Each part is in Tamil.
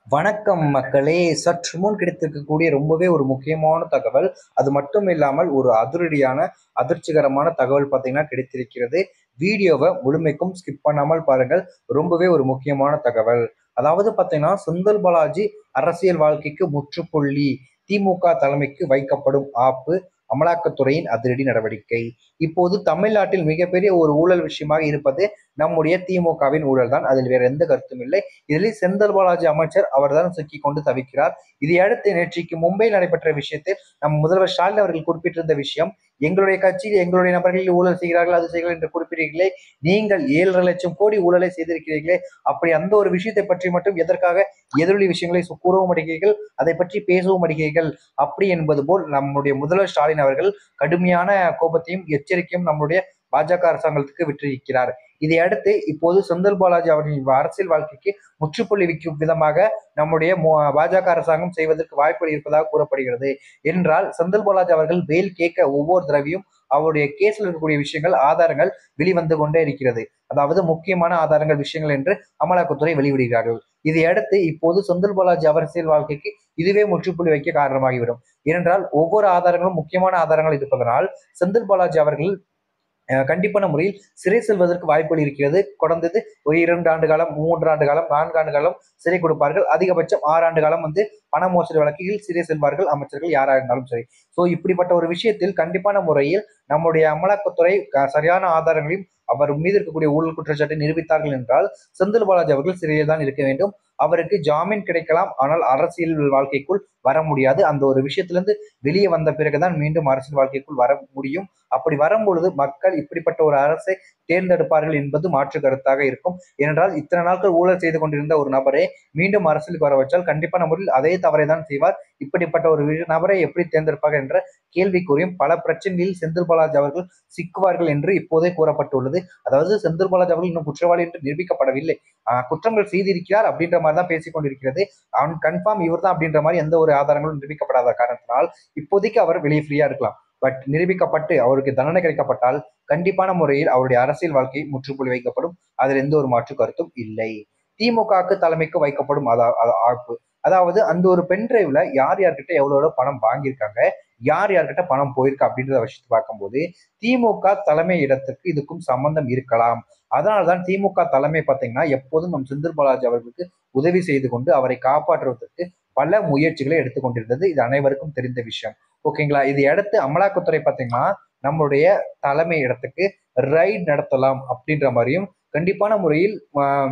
வணக்கம் மக்களே சற்று முன் கிடைத்திருக்கக்கூடிய ரொம்பவே ஒரு முக்கியமான தகவல் அது மட்டும் இல்லாமல் ஒரு அதிரடியான அதிர்ச்சிகரமான தகவல் பார்த்தீங்கன்னா கிடைத்திருக்கிறது வீடியோவை முழுமைக்கும் ஸ்கிப் பண்ணாமல் பாருங்கள் ரொம்பவே ஒரு முக்கியமான தகவல் அதாவது பார்த்தீங்கன்னா செந்தில் பாலாஜி அரசியல் வாழ்க்கைக்கு முற்றுப்புள்ளி திமுக தலைமைக்கு வைக்கப்படும் ஆப்பு அமலாக்கத்துறையின் அதிரடி நடவடிக்கை இப்போது தமிழ்நாட்டில் மிகப்பெரிய ஒரு ஊழல் விஷயமாக இருப்பது நம்முடைய திமுகவின் ஊழல் தான் அதில் வேற எந்த கருத்தும் இல்லை இதில் செந்தில் பாலாஜி அமைச்சர் அவர்தான் சிக்கி கொண்டு தவிக்கிறார் இதையடுத்து நேற்றைக்கு மும்பையில் நடைபெற்ற விஷயத்தில் நம் முதல்வர் ஸ்டாலின் அவர்கள் குறிப்பிட்டிருந்த விஷயம் எங்களுடைய கட்சியில் எங்களுடைய நபர்களில் ஊழல் செய்கிறார்கள் அது செய்கிறார்கள் என்று குறிப்பிட்டீர்களே நீங்கள் ஏழரை லட்சம் கோடி ஊழலை செய்திருக்கிறீர்களே அப்படி அந்த ஒரு விஷயத்தை பற்றி மட்டும் எதற்காக எதிரொலி விஷயங்களை சு- கூறவும் அடிக்கிறீர்கள் அதை பற்றி பேசவும் அடிக்கிறீர்கள் அப்படி என்பது போல் நம்முடைய முதல்வர் ஸ்டாலின் அவர்கள் கடுமையான கோபத்தையும் எச்சரிக்கையும் நம்முடைய பாஜக அரசாங்கத்துக்கு விட்டிருக்கிறார் இதை அடுத்து இப்போது செந்தில் பாலாஜி அவர்களின் அரசியல் வாழ்க்கைக்கு முற்றுப்புள்ளி வைக்கும் விதமாக நம்முடைய மு- பாஜக அரசாங்கம் செய்வதற்கு வாய்ப்புகள் இருப்பதாக கூறப்படுகிறது என்றால் செந்தில் பாலாஜி அவர்கள் பெயில் கேட்க ஒவ்வொரு தடவையும் அவருடைய கேஸ்ல இருக்கக்கூடிய விஷயங்கள் ஆதாரங்கள் வெளிவந்து கொண்டே இருக்கிறது அதாவது முக்கியமான ஆதாரங்கள் விஷயங்கள் என்று அமலாக்கத்துறை வெளியிடுகிறார்கள் இதை அடுத்து இப்போது செந்தில் பாலாஜி அரசியல் வாழ்க்கைக்கு இதுவே முற்றுப்புள்ளி வைக்க காரணமாகிவிடும் ஏனென்றால் ஒவ்வொரு ஆதாரங்களும் முக்கியமான ஆதாரங்கள் இருப்பதனால் செந்தில் பாலாஜி அவர்கள் அஹ், கண்டிப்பான முறையில் சிறை செல்வதற்கு வாய்ப்புகள் இருக்கிறது குறைந்தது ஒரு இரண்டு ஆண்டு காலம் மூன்று ஆண்டு காலம் நான்கு ஆண்டு காலம் சிறை கொடுப்பார்கள் அதிகபட்சம் ஆறு ஆண்டு காலம் வந்து பண மோசடி வழக்கில் சிறை செல்வார்கள் அமைச்சர்கள் யாராக இருந்தாலும் சரி ஸோ இப்படிப்பட்ட ஒரு விஷயத்தில் கண்டிப்பான முறையில் நம்முடைய அமலாக்கத்துறை க- சரியான ஆதாரங்களையும் அவர் மீது இருக்கக்கூடிய ஊழல் குற்றச்சாட்டை நிரூபித்தார்கள் என்றால் செந்தில் பாலாஜி அவர்கள் சிறையில் தான் இருக்க வேண்டும் அவருக்கு ஜாமீன் கிடைக்கலாம் ஆனால் அரசியல் வாழ்க்கைக்குள் வர முடியாது அந்த ஒரு விஷயத்திலிருந்து வெளியே வந்த பிறகுதான் மீண்டும் அரசியல் வாழ்க்கைக்குள் வர முடியும் அப்படி வரும்பொழுது மக்கள் இப்படிப்பட்ட ஒரு அரசை தேர்ந்தெடுப்பார்கள் என்பது மாற்று கருத்தாக இருக்கும் ஏனென்றால் இத்தனை நாட்கள் ஊழல் செய்து கொண்டிருந்த ஒரு நபரை மீண்டும் அரசியலுக்கு வர வச்சால் கண்டிப்பான முறையில் அதே தவறை தான் செய்வார் இப்படிப்பட்ட ஒரு வி- நபரை எப்படி தேர்ந்தெடுப்பார்கள் என்ற கேள்விக்குறியும் பல பிரச்சனைகளில் செந்தில் பாலாஜி அவர்கள் சிக்குவார்கள் என்று இப்போதே கூறப்பட்டுள்ளது அதாவது செந்தில் பாலாஜி அவர்கள் இன்னும் குற்றவாளி என்று நிரூபிக்கப்படவில்லை ஆஹ் குற்றங்கள் செய்திருக்கிறார் அப்படின்ற மாதிரி தான் பேசிக் கொண்டிருக்கிறது அவன் கன்ஃபார்ம் இவர் தான் அப்படின்ற மாதிரி எந்த ஒரு ஆதாரங்களும் நிரூபிக்கப்படாத காரணத்தினால் இப்போதைக்கு அவர் வெளியே ஃப்ரீயா இருக்கலாம் பட் நிரூபிக்கப்பட்டு அவருக்கு தண்டனை கிடைக்கப்பட்டால் கண்டிப்பான முறையில் அவருடைய அரசியல் வாழ்க்கை முற்றுப்புள்ளி வைக்கப்படும் அதில் எந்த ஒரு மாற்று கருத்தும் இல்லை திமுகவுக்கு தலைமைக்கு வைக்கப்படும் அதா- அத- ஆப்பு அதாவது அந்த ஒரு பென் டிரைவ்ல யார் யார்கிட்ட எவ்வளவு எவ்வளவு பணம் வாங்கியிருக்காங்க யார் யார்கிட்ட பணம் போயிருக்கு அப்படின்றத விஷயத்தை பார்க்கும்போது திமுக தலைமை இடத்துக்கு இதுக்கும் சம்பந்தம் இருக்கலாம் அதனால்தான் திமுக தலைமை பார்த்தீங்கன்னா எப்போதும் நம் செந்தில் பாலாஜி அவர்களுக்கு உதவி செய்து கொண்டு அவரை காப்பாற்றுவதற்கு பல முயற்சிகளை எடுத்துக்கொண்டிருந்தது இது அனைவருக்கும் தெரிந்த விஷயம் ஓகேங்களா இதை அடுத்து அமலாக்கத்துறை பார்த்தீங்கன்னா நம்மளுடைய தலைமை இடத்துக்கு ரைட் நடத்தலாம் அப்படின்ற மாதிரியும் கண்டிப்பான முறையில் ஆம்,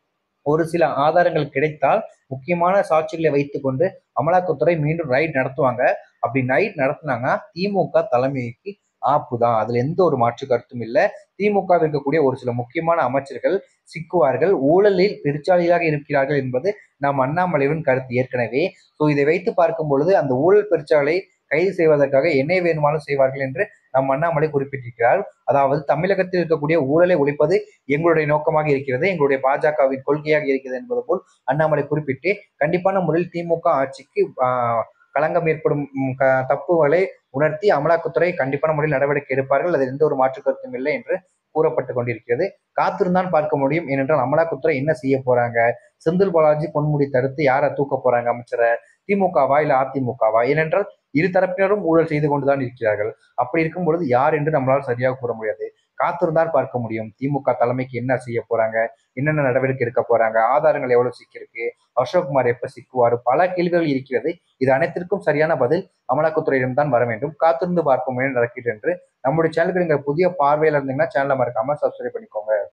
ஒரு சில ஆதாரங்கள் கிடைத்தால் முக்கியமான சாட்சிகளை வைத்துக்கொண்டு அமலாக்கத்துறை மீண்டும் ரைட் நடத்துவாங்க அப்படி ரைட் நடத்துனாங்கன்னா திமுக தலைமைக்கு ஆப்பு தான் அதுல எந்த ஒரு மாற்று கருத்தும் இல்லை திமுக இருக்கக்கூடிய ஒரு சில முக்கியமான அமைச்சர்கள் சிக்குவார்கள் ஊழலில் பெருச்சாளியாக இருக்கிறார்கள் என்பது நாம் அண்ணாமலையின் கருத்து ஏற்கனவே ஸோ இதை வைத்து பார்க்கும் பொழுது அந்த ஊழல் பெருச்சாலை கைது செய்வதற்காக என்ன வேணுமானாலும் செய்வார்கள் என்று நம் அண்ணாமலை குறிப்பிட்டிருக்கிறார் அதாவது தமிழகத்தில் இருக்கக்கூடிய ஊழலை ஒழிப்பது எங்களுடைய நோக்கமாக இருக்கிறது எங்களுடைய பாஜகவின் கொள்கையாக இருக்கிறது என்பது போல் அண்ணாமலை குறிப்பிட்டு கண்டிப்பான முறையில் திமுக ஆட்சிக்கு ஆஹ், களங்கம் ஏற்படும் ம், க- தப்புகளை உணர்த்தி அமலாக்கத்துறை கண்டிப்பான முறையில் நடவடிக்கை எடுப்பார்கள் அதில் எந்த ஒரு மாற்று கருத்தும் இல்லை என்று கூறப்பட்டு கொண்டிருக்கிறது காத்திருந்தான் பார்க்க முடியும் ஏனென்றால் அமலாக்கத்துறை என்ன செய்ய போறாங்க செந்தில் பாலாஜி பொன்முடி தடுத்து யாரை தூக்க போறாங்க அமைச்சரை திமுகவா இல்ல அதிமுகவா ஏனென்றால் இரு தரப்பினரும் ஊழல் செய்து கொண்டுதான் இருக்கிறார்கள் அப்படி இருக்கும் பொழுது யார் என்று நம்மளால் சரியாக கூற முடியாது காத்திருந்தால் பார்க்க முடியும் திமுக தலைமைக்கு என்ன செய்ய போறாங்க என்னென்ன நடவடிக்கை எடுக்க போறாங்க ஆதாரங்கள் எவ்வளவு சிக்கிருக்கு அசோக்குமார் எப்ப சிக்குவார் பல கேள்விகள் இருக்கிறது இது அனைத்திற்கும் சரியான பதில் அமலாக்கத்துறையிடம் தான் வர வேண்டும் காத்திருந்து பார்ப்போம் என்ன நடக்கிறது என்று நம்முடைய சேனலுக்கு நீங்க புதிய பார்வையில இருந்தீங்கன்னா சேனலை மறக்காம சப்ஸ்கிரைப் பண்ணிக்கோங்க